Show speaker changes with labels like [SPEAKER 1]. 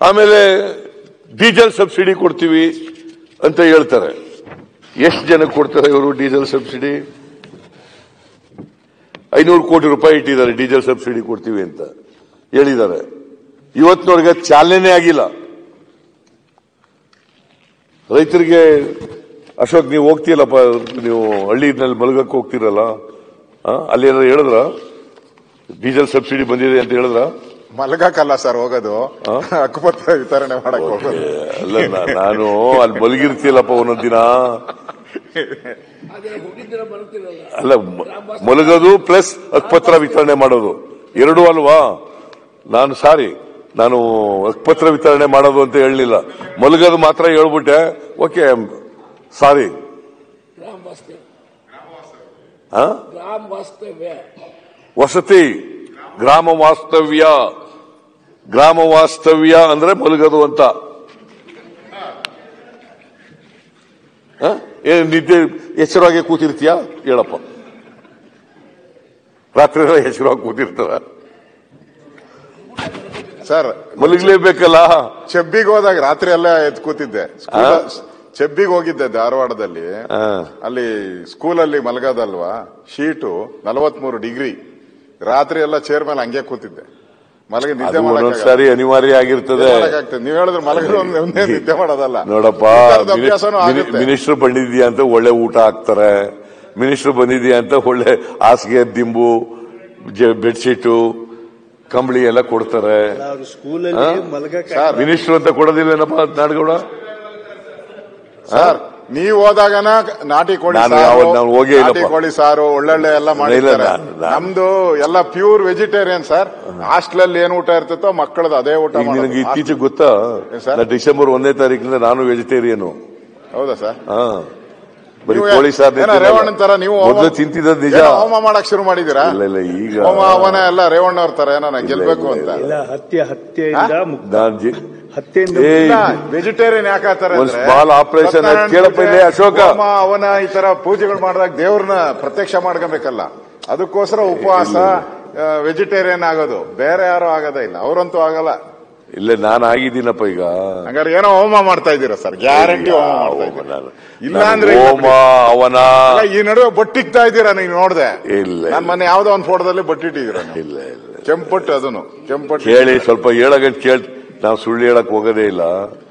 [SPEAKER 1] ಆಮೇಲೆ diesel subsidy ಕೊಡ್ತೀವಿ ಅಂತ ಹೇಳ್ತಾರೆ ಎಷ್ಟು ಜನಕ್ಕೆ ಕೊಡ್ತಾರೆ ಇವರು ಡೀಸೆಲ್ ಸಬ್ಸಿಡಿ ಐನೂರು ಕೋಟಿ ರೂಪಾಯಿ ಇಟ್ಟಿದ್ದಾರೆ ಡೀಸೆಲ್ ಸಬ್ಸಿಡಿ ಕೊಡ್ತೀವಿ ಅಂತ ಹೇಳಿದ್ದಾರೆ ಇವತ್ತಿನವರೆಗೆ ಚಾಲನೆ ಆಗಿಲ್ಲ ರೈತರಿಗೆ ಅಶೋಕ್ ನೀವು ಹೋಗ್ತೀಯಲ್ಲಪ್ಪ ನೀವು ಹಳ್ಳಿನಲ್ಲಿ ಮಲಗಕ್ಕೆ ಹೋಗ್ತಿರಲ್ಲ ಆ, ಅಲ್ಲಿ ಏನಾದ್ರು ಹೇಳಿದ್ರ ಡೀಸೆಲ್ ಸಬ್ಸಿಡಿ ಬಂದಿದೆ ಅಂತ ಹೇಳಿದ್ರ
[SPEAKER 2] ಮಲಗಕ್ಕಲ್ಲ ಸರ್ ಹೋಗೋದು ಹಕ್ಕುಪತ್ರ ವಿತರಣೆ ಮಾಡಕ್ ಹೋಗೋದು
[SPEAKER 1] ಅಲ್ಲ ನಾ- ನಾನು ಅಲ್ಲಿ ಮಲಗಿರ್ತೀಯಲ್ಲಪ್ಪ ಒಂದೊಂದ್ ದಿನ ಅಲ್ಲ ಮ- ಮಲಗೋದು ಪ್ಲಸ್ ಹಕ್ಪತ್ರ ವಿತರಣೆ ಮಾಡೋದು ಎರಡು ಅಲ್ವಾ ನಾನು ಸಾರಿ ನಾನು ಹಕ್ಪತ್ರ ವಿತರಣೆ ಮಾಡೋದು ಅಂತ ಹೇಳಲಿಲ್ಲ ಮಲಗೋದು ಮಾತ್ರ ಹೇಳ್ಬಿಟ್ಟೆ ಓಕೆ ಸಾರಿ
[SPEAKER 3] ಗ್ರಾಮ ವಾಸ್ತವ್ಯ
[SPEAKER 1] ಆ?
[SPEAKER 3] ಗ್ರಾಮ ವಾಸ್ತವ್ಯ
[SPEAKER 1] ವಸತಿ ಗ್ರಾಮ ವಾಸ್ತವ್ಯ ಗ್ರಾಮ ವಾಸ್ತವ್ಯ ಅಂದ್ರೆ ಮಲಗೋದು ಅಂತ ಆ? ಏನ್ ನಿದ್ದೆ ಎಚ್ಚರವಾಗಿ ಕೂತಿರ್ತೀಯ ಹೇಳಪ್ಪ ರಾತ್ರಿ ಎಲ್ಲ ಎಚ್ಚರವಾಗಿ ಕೂತಿರ್ತಾರ
[SPEAKER 2] ಸರ್
[SPEAKER 1] ಮಲಗಲೇಬೇಕಲ್ಲ
[SPEAKER 2] ಚೆಬ್ಬಿಗೆ ಹೋದಾಗ ರಾತ್ರಿ ಎಲ್ಲ ಎದ್ದು ಕೂತಿದ್ದೆ ಸ್ಕೂಲ- ಚೆಬ್ಬಿಗೆ ಹೋಗಿದ್ದೆ ಧಾರವಾಡದಲ್ಲಿ
[SPEAKER 1] ಆ.
[SPEAKER 2] ಅಲ್ಲಿ ಸ್ಕೂಲಲ್ಲಿ ಮಲಗೋದಲ್ವಾ ಶೀಟು ನಲವತ್ಮೂರು ಡಿಗ್ರಿ ರಾತ್ರಿ ಎಲ್ಲ ಚೇರ್ ಮೇಲೆ ಹಂಗೆ ಕೂತಿದ್ದೆ ಮಲಗಿ ನಿದ್ದೆ
[SPEAKER 1] ಅದು
[SPEAKER 2] ಮಾಡಕ್ಕಾಗಲ್ಲ.
[SPEAKER 1] ಒಂದೊಂದ್ಸಾರಿ ಅನಿವಾರ್ಯ ಆಗಿರ್ತದೆ
[SPEAKER 2] ನಿದ್ದೆ ಮಾಡಕ್ಕಾಗ್ತದೆ. ನೀವ್ ಹೇಳಿದ್ರೆ ಮಲಗೋದು ಒಂದೇ ಒಂದೇ ನಿದ್ದೆ ಮಾಡೋದಲ್ಲ
[SPEAKER 1] ನೋಡಪ್ಪ
[SPEAKER 2] ಈ ಥರದ ಅಭ್ಯಾಸನೂ ಆಗುತ್ತೆ.
[SPEAKER 1] ಮಿನಿಸ್ಟರ್ ಬಂದಿದ್ಯಾ ಅಂತ ಒಳ್ಳೆ ಊಟ ಹಾಕ್ತಾರೆ ಮಿನಿಸ್ಟರ್ ಬಂದಿದ್ಯಾ ಅಂತ ಒಳ್ಳೆ ಹಾಸಿಗೆ ದಿಂಬು ಬೆಡ್ಶೀಟು ಕಂಬಳಿ ಎಲ್ಲ ಕೊಡ್ತಾರೆ
[SPEAKER 4] ಅವ್ರು ಸ್ಕೂಲಲ್ಲಿ ಮಲಗಕ್ಕೆ
[SPEAKER 2] ಸರ್,
[SPEAKER 1] ಮಿನಿಸ್ಟರ್ ಅಂತ ಕೊಡೋದಿಲ್ವೇನಪ್ಪ ನಾಡಗೌಡ
[SPEAKER 2] ಸರ್ ನೀವ್ ಹೋದಾಗನ ನಾಟಿ ಕೋಳಿ
[SPEAKER 1] ನಾನು
[SPEAKER 2] ಸಾರು
[SPEAKER 1] ಯಾವತ್ತು ನಾನು ಹೋಗೇ ಇಲ್ಲಪ್ಪ.
[SPEAKER 2] ನಾಟಿ ಕೋಳಿ ಸಾರು ಒಳ್ಳೊಳ್ಳೆ ಎಲ್ಲ ಮಾಡಿರ್ತಾರೆ
[SPEAKER 1] ನಾನು- ನಾನು-
[SPEAKER 2] ನಮ್ದು ಎಲ್ಲ ಪ್ಯೂರ್ ವೆಜಿಟೇರಿಯನ್ ಸರ್ ಹಾಸ್ಟೆಲ್ ಏನ್ ಊಟ ಇರ್ತಿತ್ತೋ ಮಕ್ಕಳದು ಅದೇ ಊಟ
[SPEAKER 1] ಈಗ ನಿನಗೆ
[SPEAKER 2] ಮಾಡೋದು.
[SPEAKER 1] ಇತ್ತೀಚೆಗೆ ಗೊತ್ತಾ
[SPEAKER 2] ಏನ್ ಸರ್?
[SPEAKER 1] ನಾ ಡಿಸೆಂಬರ್ ಒಂದನೇ ತಾರೀಕಿಂದ ನಾನು ವೆಜಿಟೇರಿಯನ್
[SPEAKER 2] ಹೌದಾ ಸರ್
[SPEAKER 1] ಹಾ ಬರೀ
[SPEAKER 2] ನೀವು
[SPEAKER 1] ಕೋಳಿ ಸಾರ್
[SPEAKER 2] ಏನೋ ರೇವಣ್ಣನ್ ತರ ನೀವು ಹೋಮ-
[SPEAKER 1] ಮೊದಲು ತಿಂತಿದ್ದದ್ ನಿಜ
[SPEAKER 2] ಏನೋ ಹೋಮ ಮಾಡಕ್ ಶುರು ಮಾಡಿದೀರಾ
[SPEAKER 1] ಇಲ್ಲ ಇಲ್ಲ ಈಗ
[SPEAKER 2] ಹೋಮ ಹವನ ಎಲ್ಲ ರೇವಣ್ಣ ಅವ್ರ ತರ ಏನೋ ನಾನ್ ಗೆಲ್ಬೇಕು
[SPEAKER 1] ಇಲ್ಲ,
[SPEAKER 2] ಅಂತ
[SPEAKER 4] ಇಲ್ಲ ಹತ್ಯೆ ಹತ್ಯೆಯಿಂದ ಮುಕ್ತ
[SPEAKER 1] ನಾನ್ ಜಿ-
[SPEAKER 4] ಹತ್ಯೆಯಿಂದ
[SPEAKER 1] ಏ,
[SPEAKER 2] ವೆಜಿಟೇರಿಯನ್ ಯಾಕೆ ಆತಾರೆ
[SPEAKER 1] ಒಂದ್ small operation ಆಯ್ತು. ಕೇಳಪ್ಪ ಇಲ್ಲಿ ಅಶೋಕ.
[SPEAKER 2] ಹೋಮ ಹವನ ಈ ತರ ಪೂಜೆಗಳು ಮಾಡಿದಾಗ ದೇವ್ರನ್ನ ಪ್ರತ್ಯಕ್ಷ ಮಾಡ್ಕೊಬೇಕಲ್ಲ ಅದಕ್ಕೋಸ್ಕರ ಉಪವಾಸ ವೆಜಿಟೇರಿಯನ್ ಆಗೋದು ಬೇರೆ ಯಾರು ಆಗೋದೇ ಇಲ್ಲ ಅವರಂತೂ ಆಗಲ್ಲ
[SPEAKER 1] ಇಲ್ಲ ನಾನು ಆಗಿದ್ದೀನಪ್ಪ ಈಗ
[SPEAKER 2] ಹಂಗಾರೆ ಏನೋ ಹೋಮ ಮಾಡ್ತಾ ಇದ್ದೀರಾ ಸರ್ ಗ್ಯಾರಂಟಿ ಹೋಮ ಮಾಡ್ತಾ ಇದ್ದೀರಾ
[SPEAKER 1] ನಾನು-
[SPEAKER 2] ಇಲ್ಲ
[SPEAKER 1] ನಾನು
[SPEAKER 2] ಅಂದ್ರೆ
[SPEAKER 1] ಹೋಮ ಅವನ
[SPEAKER 2] ಅಲ್ಲ, ಈ ನಡುವೆ ಬಟ್ಟಿಕ್ತಾ ಇದ್ದೀರಾ ನೀವು ನೋಡ್ದೆ
[SPEAKER 1] ಇಲ್ಲ.
[SPEAKER 2] ನಾನು ಮೊನ್ನೆ ಯಾವ್ದೋ ಒಂದು ಫೋಟೋದಲ್ಲಿ ಬಟ್ಟಿಟ್ಟಿದ್ದೀರಾ ನೀವು.
[SPEAKER 1] ಇಲ್ಲ ಇಲ್ಲ
[SPEAKER 2] ಕೆಂಪಟ್ಟು ಅದನ್ನು ಕೆಂಪಟ್ಟು
[SPEAKER 1] ಕೇಳಿ ಸ್ವಲ್ಪ ಹೇಳಗಂಟ್ ಕೇಳ್ ನಾವು ಸುಳ್ಳು ಹೇಳಕ್ ಹೋಗೋದೇ ಇಲ್ಲ